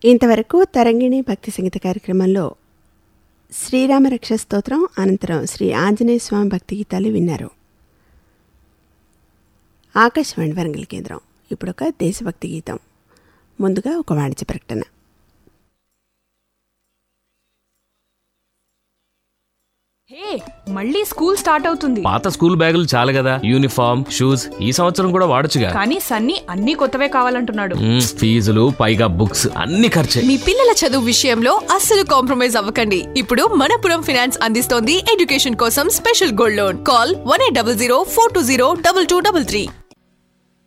ఇంతవరకు తరంగిణి భక్తి సంగీత కార్యక్రమంలో శ్రీరామ రక్ష స్తోత్రం అనంతరం శ్రీ ఆంజనేయ స్వామి భక్తి గీతాలు విన్నారు ఆకాశవాణి వరంగల్ కేంద్రం ఇప్పుడు ఒక దేశభక్తి గీతం ముందుగా ఒక వాణిజ్య ప్రకటన హే మళ్ళీ స్కూల్ స్టార్ట్ అవుతుంది పాత స్కూల్ బ్యాగులు చాలు కదా యూనిఫామ్ షూస్ ఈ సంవత్సరం కూడా వాడొచ్చుగా కానీ సన్నీ అన్ని కొత్తవే కావాలంటున్నాడు మ్మ్, ఫీజులు పైగా బుక్స్ అన్ని ఖర్చే మీ పిల్లల చదువు విషయంలో అస్సలు కాంప్రమైజ్ అవ్వకండి ఇప్పుడు మనపురం ఫినాన్స్ అందిస్తోంది ఎడ్యుకేషన్ కోసం special gold loan call one eight double zero four two zero double two double three